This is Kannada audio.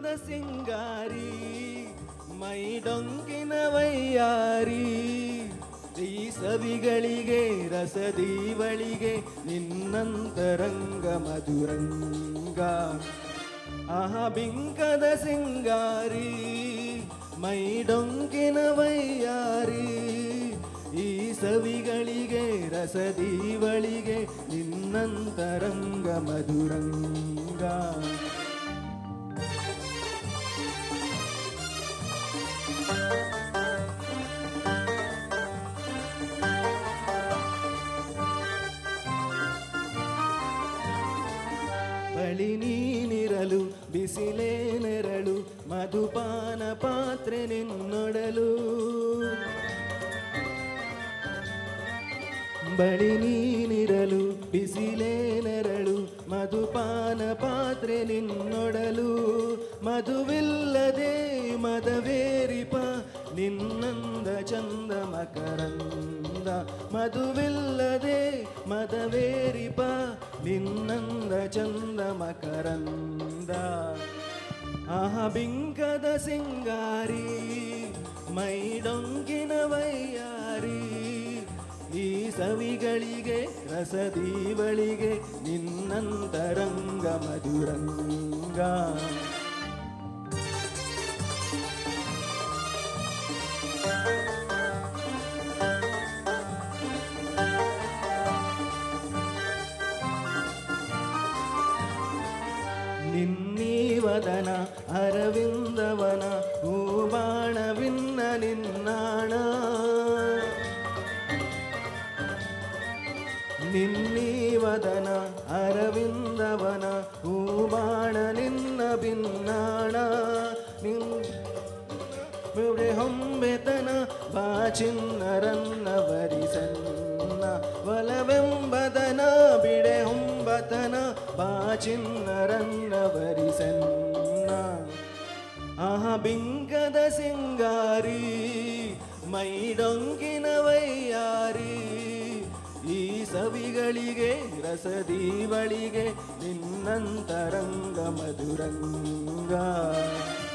ಬಿಂಕದ ಸಿಂಗಾರಿ ಮೈಡೊಂಕಿನ ವೈಯಾರಿ ಈ ಸವಿಗಳಿಗೆ ರಸದೀವಳಿಗೆ ನಿನ್ನಂತರಂಗ ಮಧುರಂಗ ಆಹ ಬಿಂಕದ ಸಿಂಗಾರಿ ಮೈಡೊಂಕಿನ ವೈಯಾರಿ ಈ ಸವಿಗಳಿಗೆ ರಸದೀವಳಿಗೆ ನಿನ್ನಂತರಂಗ ಮಧುರಂಗ ಬಳಿ ನೀನಿರಲು ಬಿಸಿಲೇ ನೆರಳು ಮಧುಪಾನ ಪಾತ್ರೆ ನಿನ್ನೊಡಲು ಬಳಿ ನೀನಿರಲು ಬಿಸಿಲೇ ನೆರಳು ಮಧುಪಾನ ಪಾತ್ರೆ ನಿನ್ನೊಡಲು ಮಧುವಿಲ್ಲದೆ ಮದವೇರಿಪ ನಿನ್ನಂದ ಚಂದ ಮಕರಂದ ಮಧುವಿಲ್ಲದೆ ಮದವೇರಿಪ ನಿನ್ನಂದ ಚಂದ ಮಕರಂದ ಆಹ ಬಿಂಕದ ಸಿಂಗಾರಿ ಮೈಡೊಂಗಿನ ವೈಯಾರಿ ಈ ಸವಿಗಳಿಗೆ ರಸದೀವಳಿಗೆ ನಿನ್ನಂತರಂಗ ಮಧುರಂಗ ನಿನ್ನೀವದನ ಅರವಿಂದವನ ಹೂಬಾಣವಿನ್ನ ನಿನ್ನಾಣ ನಿನ್ನೀವದನ ಅರವಿಂದವನ ಹೂಬಾಣ ನಿನ್ನ ಭಿನ್ನಾಣ ನಿನ್ನೆ ಹೊಂಬೆತನ ಬಾಚಿನ್ನರನ್ನ ವರಿಸನ್ನ ಒಲವೆಂಬದನ ಬಿಡೆ ಹೊಂಬತನ ಬಾಚಿನ್ನರನ್ನ ವರಿಸನ್ನ ಆಹ ಬಿಂಗದ ಸಿಂಗಾರಿ ಮೈಡೊಂಗಿನ ವೈಯಾರಿ ಈ ಸವಿಗಳಿಗೆ ರಸದೀವಳಿಗೆ ನಿನ್ನಂತರಂಗ ಮಧುರಂಗ